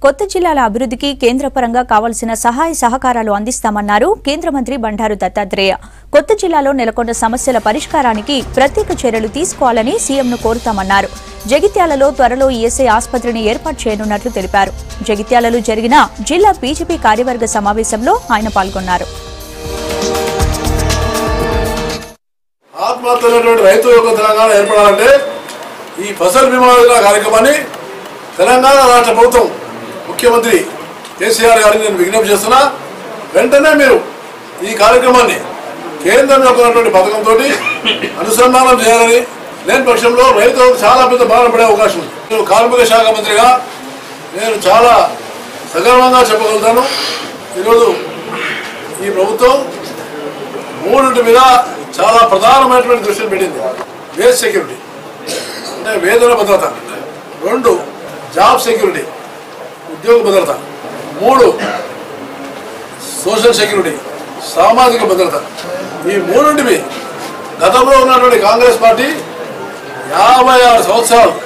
కొత్త జిల్లాల అభివృద్ధికి కేంద్ర పరంగా కావాల్సిన సహాయ సహకారాలు అందిస్తామన్నారు కేంద్ర మంత్రి బండారు దత్తాత్రేయ కొత్త జిల్లాలో నెలకొన్న సమస్యల పరిష్కారానికి ప్రత్యేక చర్యలు తీసుకోవాలని సీఎంను కోరుతామన్నారు జగిత్యాలలో త్వరలో ఈఎస్ఐ ఆసుపత్రిని ఏర్పాటు చేయనున్నట్లు తెలిపారు జగిత్యాలలో జరిగిన జిల్లా బీజేపీ కార్యవర్గ సమావేశంలో ఆయన పాల్గొన్నారు ఆత్మహత్యలైనటువంటి రైతు యొక్క తెలంగాణ ఏర్పడాలంటే ఈ ఫసల్ బీమా యోజన కార్యక్రమాన్ని తెలంగాణ రాష్ట్ర ప్రభుత్వం ముఖ్యమంత్రి కేసీఆర్ గారికి నేను విజ్ఞప్తి చేస్తున్నా వెంటనే మీరు ఈ కార్యక్రమాన్ని కేంద్రం యొక్క ఉన్నటువంటి పథకంతో అనుసంధానం చేయాలని లేని పక్షంలో రైతులకు చాలా పెద్ద బాధ పడే అవకాశం ఉంది నేను కార్మిక శాఖ మంత్రిగా నేను చాలా సగర్వంగా చెప్పగలుగుతాను ఈరోజు ఈ ప్రభుత్వం మూడింటి మీద చాలా ప్రధానమైనటువంటి దృష్టిని పెట్టింది వేజ్ సెక్యూరిటీ అంటే వేతన భద్రత రెండు జాబ్ సెక్యూరిటీ ఉద్యోగ భద్రత మూడు సోషల్ సెక్యూరిటీ సామాజిక భద్రత ఈ మూడింటివి గతంలో ఉన్నటువంటి కాంగ్రెస్ పార్టీ యాభై ఆరు సంవత్సరాలు